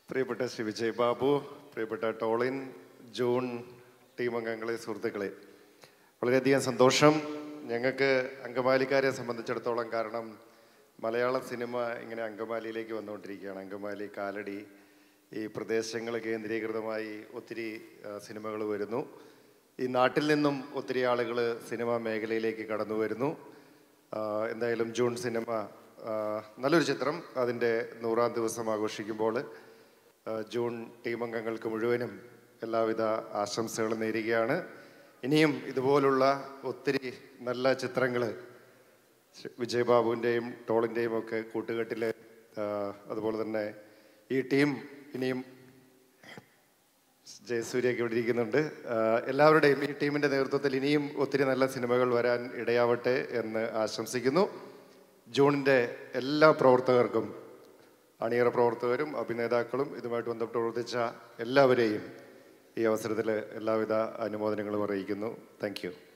പ്രിയപ്പെട്ട ശ്രീ വിജയ് ബാബു പ്രിയപ്പെട്ട ടോളിൻ June team അംഗങ്ങളെ സുഹൃത്തുക്കളെ വളരെയധികം സന്തോഷം ഞങ്ങൾക്ക് അങ്കമാലിക്കാരെ സംബന്ധിച്ചിടത്തോളം കാരണം മലയാള സിനിമ ഇങ്ങനെ അങ്കമാലിയിലേക്ക് വന്നുകൊണ്ടിരിക്കുകയാണ് അങ്കമാലി കാലടി ഈ പ്രദേശങ്ങൾ കേന്ദ്രീകൃതമായി ഒത്തിരി സിനിമകൾ വരുന്നു ഈ നാട്ടിൽ നിന്നും ഒത്തിരി ആളുകൾ സിനിമാ മേഖലയിലേക്ക് കടന്നു വരുന്നു ആ, എന്തായാലും ജൂൺ സിനിമ ആ, നല്ലൊരു ചിത്രം അതിൻ്റെ നൂറാം ദിവസം ആഘോഷിക്കുമ്പോൾ ആ, ജൂൺ ടീം അംഗങ്ങൾക്ക് മുഴുവനും എല്ലാവിധ ആശംസകളും നേരുകയാണ് ഇനിയും ഇതുപോലുള്ള ഒത്തിരി നല്ല ചിത്രങ്ങൾ വിജയ് ബാബുവിൻ്റെയും ടോളിൻ്റെയും ഒക്കെ കൂട്ടുകെട്ടിൽ ആ, അതുപോലെ തന്നെ ഈ ടീം ഇനിയും ജയസൂര്യൊക്കെ ഇവിടെ ഇരിക്കുന്നുണ്ട് ആ, എല്ലാവരുടെയും ഈ ടീമിൻ്റെ നേതൃത്വത്തിൽ ഇനിയും ഒത്തിരി നല്ല സിനിമകൾ വരാൻ ഇടയാവട്ടെ എന്ന് ആശംസിക്കുന്നു ജൂണിൻ്റെ എല്ലാ പ്രവർത്തകർക്കും അണിയറ പ്രവർത്തകരും അഭിനേതാക്കളും ഇതുമായിട്ട് ബന്ധപ്പെട്ട് പ്രവർത്തിച്ച എല്ലാവരെയും ഈ അവസരത്തിൽ എല്ലാവിധ അനുമോദനങ്ങളും അറിയിക്കുന്നു താങ്ക് യു